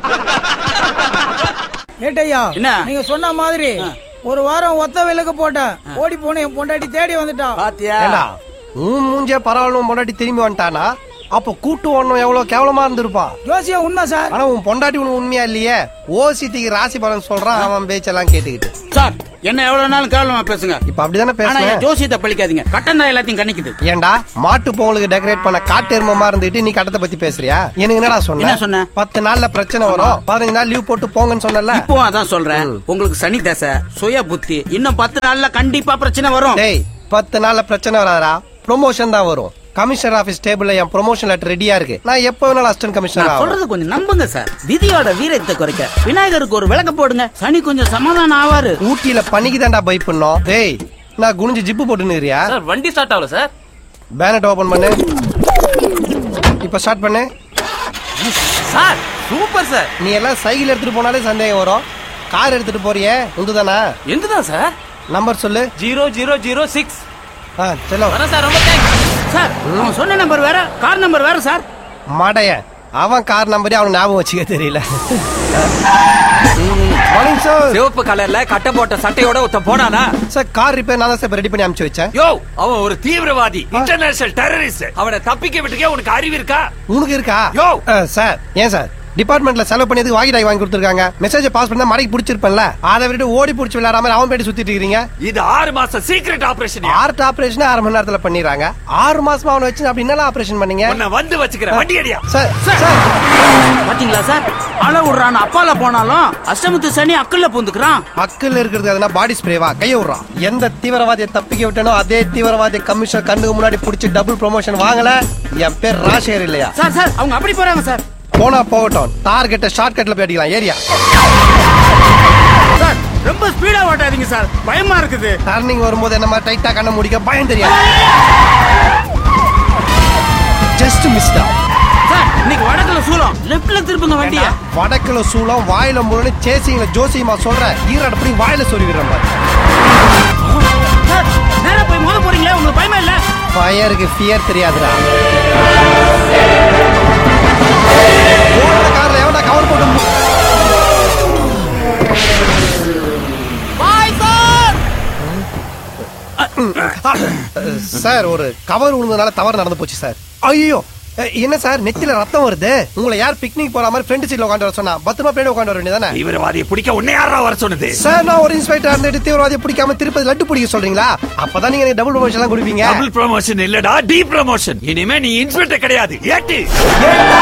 ஏட்டையா என்ன? நீங்க சொன்ன மாதிரி ஒரு வாரம் ஒத்த விலக்கு போட்டேன் ஓடி போன என் பொண்டாட்டி தேடி வந்துட்டா பாத்தியா ஏண்டா உன் மூஞ்சே பரவாயில்ல பொண்டாட்டி திரும்பி வந்துட்டானா அப்ப கூட்டு ஒண்ணும் எவ்வளவு கேவலமா இருந்திருப்பா ஜோசியம் உண்மை சார் ஆனா உன் பொண்டாட்டி உனக்கு உண்மையா இல்லையே ஓசிட்டிக்கு ராசி பலன் சொல்றான் அவன் பேச்செல்லாம் கேட்டுக்கிட்டு சார் என்ன எவ்வளவு நாள் கேவலமா பேசுங்க இப்ப அப்படிதானே ஆனா பேசுறேன் என் ஜோசியத்தை பழிக்காதீங்க கட்டம் தான் எல்லாத்தையும் கணிக்குது ஏண்டா மாட்டு பொங்கலுக்கு டெக்கரேட் பண்ண காட்டெருமமா இருந்துட்டு நீ கட்டத்தை பத்தி பேசுறியா எனக்கு என்னடா என்ன சொன்ன சொன்ன? பத்து நாள்ல பிரச்சனை வரும் பதினஞ்சு நாள் லீவ் போட்டு போங்கன்னு சொன்னல இப்போ அதான் சொல்றேன் உங்களுக்கு சனி தசை சுய புத்தி இன்னும் பத்து நாள்ல கண்டிப்பா பிரச்சனை வரும் டேய் பத்து நாள்ல பிரச்சனை வராதா ப்ரொமோஷன் தான் வரும் கமிஷனர் ஆபீஸ் டேபிள்ல என் ப்ரொமோஷன் லெட்டர் ரெடியா இருக்கு நான் எப்ப வேணாலும் அசிஸ்டன்ட் கமிஷனர் நான் ஆகும் சொல்றது கொஞ்சம் நம்புங்க சார் விதியோட வீரத்தை குறைக்க விநாயகருக்கு ஒரு விளக்க போடுங்க சனி கொஞ்சம் சமாதானம் ஆவாரு ஊட்டியில பனிக்கு தான்டா பை பண்ணோம் டேய் நான் குனிஞ்சு ஜிப்பு போட்டுனுறியா சார் வண்டி ஸ்டார்ட் ஆகல சார் பேனட் ஓபன் பண்ணு இப்ப ஸ்டார்ட் பண்ணு சார் சூப்பர் சார் நீ எல்லாம் சைக்கிள் எடுத்துட்டு போனாலே சந்தேகம் வரும் கார் எடுத்துட்டு போறியே உந்துதானா எந்துதான் சார் நம்பர் சொல்லு ஜீரோ ஜீரோ ஜீரோ சிக்ஸ் ஆ செல்லோ வரேன் சார் ரொம்ப தேங்க்ஸ் சார் அவன் சொன்ன நம்பர் வேற கார் நம்பர் வேற சார் மாடைய அவன் கார் நம்பரே அவனுக்கு ஞாபகம் வச்சுக்க தெரியல மார்னிங் சார் சிவப்பு கலர்ல கட்ட போட்ட சட்டையோட ஒருத்த போனானா சார் கார் ரிப்பேர் நான் தான் சார் ரெடி பண்ணி அனுப்பிச்சு வச்சேன் யோ அவன் ஒரு தீவிரவாதி இன்டர்நேஷனல் டெரரிஸ்ட் அவனை தப்பிக்க விட்டுக்கே உனக்கு அறிவு இருக்கா உனக்கு இருக்கா யோ! ஆ, சார் ஏன் சார் டிபார்ட்மெண்ட்ல செலவு பண்ணி வாங்கி டாய் வாங்கி கொடுத்துருக்காங்க மெசேஜ் பாஸ் பண்ணா மடைக்கு பிடிச்சிருப்பேன்ல அதை விட்டு ஓடி பிடிச்சி விளையாடாம அவன் பேட்டி சுத்திட்டு இருக்கீங்க இது ஆறு மாசம் சீக்ரெட் ஆபரேஷன் ஆர்ட் ஆபரேஷன் ஆறு மணி நேரத்துல பண்ணிடுறாங்க ஆறு மாசமா அவனை வச்சு அப்படி என்னலாம் ஆபரேஷன் பண்ணீங்க உன்னை வந்து வச்சுக்கிறேன் வண்டி அடியா சார் சார். சார் பாத்தீங்களா சார் அழ விடுறான் அப்பால போனாலும் அஷ்டமத்து சனி அக்கல்ல பூந்துக்கிறான் அக்கில் இருக்கிறது எதுனா பாடி ஸ்ப்ரேவா கைய விடுறான் எந்த தீவிரவாதியை தப்பிக்க விட்டனோ அதே தீவிரவாதி கமிஷனர் கண்ணுக்கு முன்னாடி பிடிச்சி டபுள் ப்ரொமோஷன் வாங்கல என் பேர் ராஷேர் இல்லையா சார் சார் அவங்க அப்படி போறாங்க சார் போனா போகட்டும் டார்கெட்ட ஷார்ட் கட்ல போய் அடிக்கலாம் ஏரியா சார் ரொம்ப ஸ்பீடா ஓட்டாதீங்க சார் பயமா இருக்குது டர்னிங் வரும்போது என்ன மாதிரி டைட்டா கண்ண முடிக்க பயம் தெரியாது ஜஸ்ட் மிஸ்டா சார் இன்னைக்கு வடக்குல சூலம் லெப்ட்ல திருப்புங்க வண்டிய வடக்குல சூளம் வாயில முரணு சேசிங்கள ஜோசியமா சொல்ற ஈரோடு அப்படி வாயில சொல்லி விடுற மாதிரி சார் நேரா போய் மோத போறீங்களே உங்களுக்கு பயமா இல்ல ஃபயருக்கு ஃபியர் தெரியாதுடா ஓடுற கார்ல எவனா கவர் போட்டு மு- சார் ஒரு கவர் விழுந்ததுனால தவறு நடந்து போச்சு சார் ஐயோ என்ன சார் நெத்தில ரத்தம் வருது உங்களை யார் பிக்னிக் போற மாதிரி ஃப்ரெண்ட் சீட்ல உட்காந்து வர சொன்னா பத்திரமா பின்னாடி உட்காந்து வர வேண்டியதானே தீவிரவாதியை பிடிக்க உன்னை யாரா வர சொன்னது சார் நான் ஒரு இன்ஸ்பெக்டர் இருந்துட்டு தீவிரவாதியை பிடிக்காம திருப்பதி லட்டு பிடிக்க சொல்றீங்களா அப்பதான் நீங்க எனக்கு டபுள் ப்ரொமோஷன் எல்லாம் கொடுப்பீங்க டபுள் ப்ரமோஷன் இல்லடா டி ப்ரமோஷன் இனிமே நீ இன்ஸ்பெக்டர் கிடையாது ஏட்டு ஏண்டா